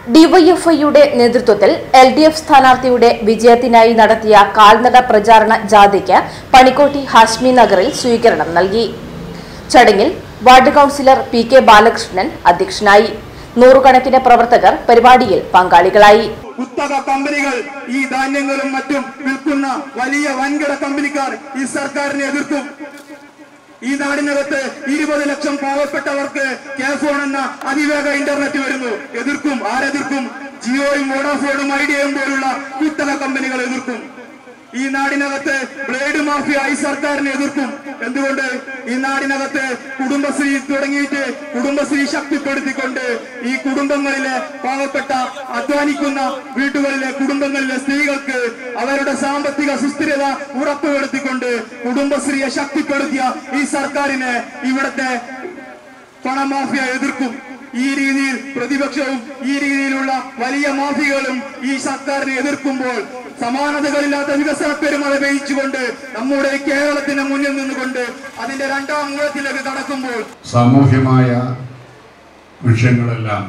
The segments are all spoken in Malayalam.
ഡിവൈഎഫ്ഐയുടെ നേതൃത്വത്തിൽ എൽ ഡി എഫ് സ്ഥാനാർത്ഥിയുടെ വിജയത്തിനായി നടത്തിയ കാൽനട പ്രചാരണ ജാഥയ്ക്ക് പണിക്കോട്ടി ഹാഷ്മി നഗറിൽ സ്വീകരണം നൽകി ചടങ്ങിൽ ward councillor P K Balakrishnan അധ്യക്ഷനായി നൂറുകണക്കിന് പ്രവർത്തകർ പരിപാടിയിൽ പങ്കാളികളായി കുത്തക കമ്പനികൾ ഈ ധാന്യങ്ങളും മറ്റും വിൽക്കുന്ന വലിയ വൻകിട കമ്പനിക്കാർ ഈ സർക്കാരിനെ എതിർക്കും ഈ നാടിനകത്ത് ഇരുപത് ലക്ഷം പാവപ്പെട്ടവർക്ക് കേഫോൺ എന്ന അതിവേഗ ഇന്റർനെറ്റ് വരുന്നു എതിർക്കും ആരെതിർക്കും ജിയോയും വോഡാഫോണും ഐഡിയയും പോലുള്ള കുത്തക കമ്പനികൾ എതിർക്കും ഈ നാടിനകത്ത് ബ്ലേഡ് മാഫിയ ഈ സർക്കാരിനെ എതിർക്കും എന്തുകൊണ്ട് ഈ നാടിനകത്ത് കുടുംബശ്രീ തുടങ്ങിയിട്ട് കുടുംബശ്രീ ശക്തിപ്പെടുത്തിക്കൊണ്ട് ഈ കുടുംബങ്ങളിലെ പാവപ്പെട്ട അധ്വാനിക്കുന്ന വീട്ടുകളിലെ കുടുംബങ്ങളിലെ സ്ത്രീകൾക്ക് അവരുടെ സാമ്പത്തിക സുസ്ഥിരത ഉറപ്പുവരുത്തിക്കൊണ്ട് കുടുംബശ്രീയെ ശക്തിപ്പെടുത്തിയ ഈ സർക്കാരിനെ ഇവിടുത്തെ പണമാഫിയ എതിർക്കും ഈ രീതിയിൽ പ്രതിപക്ഷവും ഈ രീതിയിലുള്ള വലിയ മാഫിയകളും ഈ സർക്കാരിനെ എതിർക്കുമ്പോൾ സമാനതകളില്ലാത്ത വികസന പെരുമഴ പെയ്ച്ചുകൊണ്ട് നമ്മുടെ കേരളത്തിന്റെ മുന്നിൽ നിന്നുകൊണ്ട് അതിന്റെ രണ്ടാം മൂലത്തിലേക്ക് കടക്കുമ്പോൾ സാമൂഹ്യമായ വിഷയങ്ങളെല്ലാം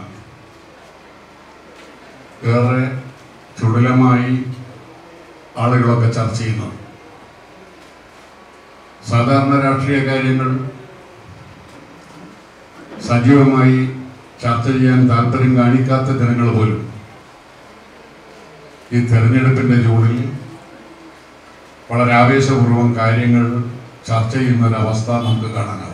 ഏറെ ചുടലമായി ആളുകളൊക്കെ ചർച്ച ചെയ്യുന്നത് സാധാരണ രാഷ്ട്രീയ കാര്യങ്ങൾ സജീവമായി ചർച്ച ചെയ്യാൻ താല്പര്യം കാണിക്കാത്ത ജനങ്ങൾ പോലും ഈ തെരഞ്ഞെടുപ്പിന്റെ ചൂടിൽ വളരെ ആവേശപൂർവ്വം കാര്യങ്ങൾ ചർച്ച ചെയ്യുന്ന ഒരവസ്ഥ നമുക്ക് കാണാനാവും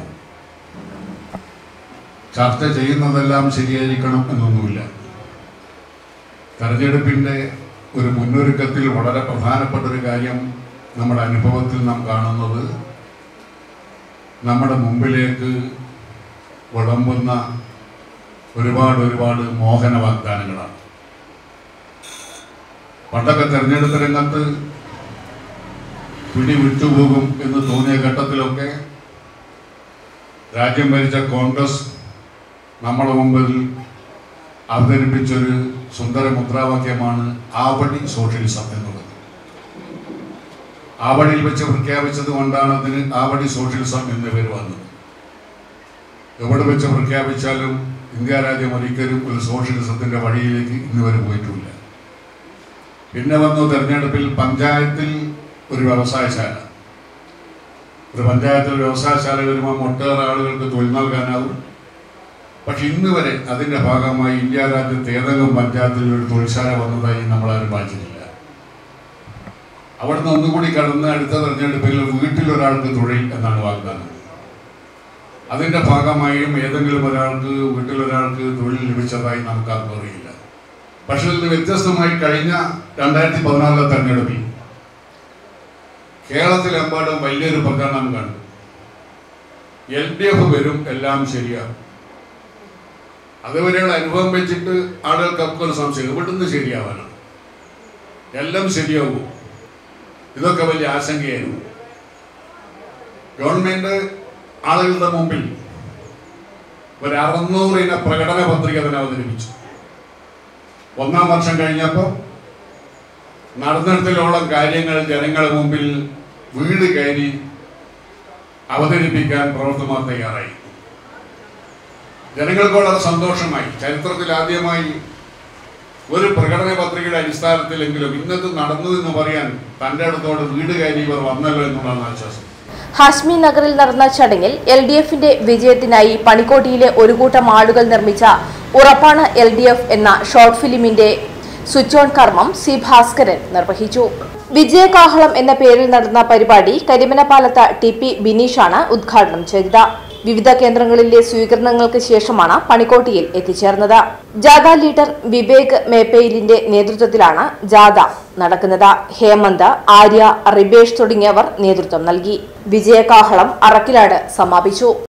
ചർച്ച ചെയ്യുന്നതെല്ലാം ശരിയായിരിക്കണം എന്നൊന്നുമില്ല തെരഞ്ഞെടുപ്പിന്റെ ഒരു മുന്നൊരുക്കത്തിൽ വളരെ പ്രധാനപ്പെട്ട ഒരു കാര്യം നമ്മുടെ അനുഭവത്തിൽ നാം കാണുന്നത് നമ്മുടെ മുമ്പിലേക്ക് വിളമ്പുന്ന ഒരുപാട് ഒരുപാട് മോഹന വാഗ്ദാനങ്ങളാണ് പണ്ടൊക്കെ തെരഞ്ഞെടുപ്പ് രംഗത്ത് പിടി വിട്ടുപോകും എന്ന് തോന്നിയ ഘട്ടത്തിലൊക്കെ രാജ്യം ഭരിച്ച കോൺഗ്രസ് നമ്മുടെ മുമ്പിൽ അവതരിപ്പിച്ചൊരു സുന്ദര മുദ്രാവാക്യമാണ് ആവടി സോഷ്യലിസം എന്നുള്ളത് ആവടിയിൽ വെച്ച് പ്രഖ്യാപിച്ചത് കൊണ്ടാണ് അതിന് ആവടി സോഷ്യലിസം എന്ന പേര് വന്നത് എവിടെ വെച്ച് പ്രഖ്യാപിച്ചാലും ഇന്ത്യ രാജ്യം ഒരിക്കലും ഒരു സോഷ്യലിസത്തിന്റെ വഴിയിലേക്ക് ഇന്ന് വരെ പോയിട്ടില്ല പിന്നെ വന്നു തെരഞ്ഞെടുപ്പിൽ പഞ്ചായത്തിൽ ഒരു വ്യവസായശാല ഒരു പഞ്ചായത്തിൽ ഒരു വ്യവസായശാല വരുമ്പോൾ ഒട്ടേറെ ആളുകൾക്ക് തൊഴിൽ നൽകാനാവും പക്ഷെ ഇന്ന് വരെ അതിന്റെ ഭാഗമായി ഇന്ത്യ രാജ്യത്ത് ഏതെങ്കിലും പഞ്ചായത്തിൽ ഒരു തൊഴിൽശാല വന്നതായി നമ്മളാരും വായിച്ചിട്ടില്ല അവിടുന്ന് ഒന്നുകൂടി കടന്ന് അടുത്ത തെരഞ്ഞെടുപ്പിൽ വീട്ടിലൊരാൾക്ക് തൊഴിൽ എന്നാണ് വാഗ്ദാനം അതിന്റെ ഭാഗമായും ഏതെങ്കിലും ഒരാൾക്ക് വീട്ടിലൊരാൾക്ക് തൊഴിൽ ലഭിച്ചതായി നമുക്കാർക്കും അറിയില്ല പക്ഷെ ഇതിന് വ്യത്യസ്തമായി കഴിഞ്ഞ രണ്ടായിരത്തി പതിനാറിലെ തെരഞ്ഞെടുപ്പിൽ കേരളത്തിലെമ്പാടും വലിയൊരു പ്രചരണം കണ്ടു എൽ ഡി എഫ് വരും എല്ലാം ശരിയാകും അതുവരെയുള്ള അനുഭവം വെച്ചിട്ട് ആളുകൾക്കൊക്കെ ഒരു സംശയം ഇവിടുന്ന് ശരിയാവാനാണ് എല്ലാം ശരിയാവും ഇതൊക്കെ വലിയ ആശങ്കയായിരുന്നു ഗവൺമെന്റ് ആളുകളുടെ മുമ്പിൽ ഒരു അറുന്നൂറിന പ്രകടന പത്രിക തന്നെ അവതരിപ്പിച്ചു ഒന്നാം വർഷം കഴിഞ്ഞപ്പോൾ നടന്നിടത്തിലോളം കാര്യങ്ങൾ ജനങ്ങളുടെ മുമ്പിൽ വീട് കയറി അവതരിപ്പിക്കാൻ പ്രവർത്തകർ തയ്യാറായി ജനങ്ങൾക്ക് വളരെ സന്തോഷമായി ചരിത്രത്തിൽ ആദ്യമായി ഒരു പ്രകടന പത്രികയുടെ അടിസ്ഥാനത്തിലെങ്കിലും ഇന്നത്തെ നടന്നു എന്ന് പറയാൻ തൻ്റെ അടുത്തോട് വീട് കയറി ഇവർ വന്നല്ലോ എന്നുള്ളതാണ് ആശ്വാസം ഹാഷ്മി നഗറിൽ നടന്ന ചടങ്ങിൽ എൽ ഡി എഫിന്റെ വിജയത്തിനായി പണിക്കോട്ടിയിലെ ഒരു കൂട്ടം ആളുകൾ നിർമ്മിച്ച ഉറപ്പാണ് എൽ ഡി എഫ് എന്ന ഷോർട്ട് ഫിലിമിന്റെ സ്വിച്ച് ഓൺ കർമ്മം സി ഭാസ്കരൻ നിർവഹിച്ചു വിജയകാഹളം എന്ന പേരിൽ നടന്ന പരിപാടി കരിമനപാലത്ത് ടി പി ബിനീഷാണ് ഉദ്ഘാടനം ചെയ്തത് വിവിധ കേന്ദ്രങ്ങളിലെ സ്വീകരണങ്ങൾക്ക് ശേഷമാണ് പണിക്കോട്ടിയിൽ എത്തിച്ചേർന്നത് ജാഥ ലീഡർ വിവേക് മേപ്പയിലിന്റെ നേതൃത്വത്തിലാണ് ജാഥ നടക്കുന്നത് ഹേമന്ത് ആര്യ റിബേഷ് തുടങ്ങിയവർ നേതൃത്വം നൽകി വിജയകാഹളം അറക്കിലാട് സമാപിച്ചു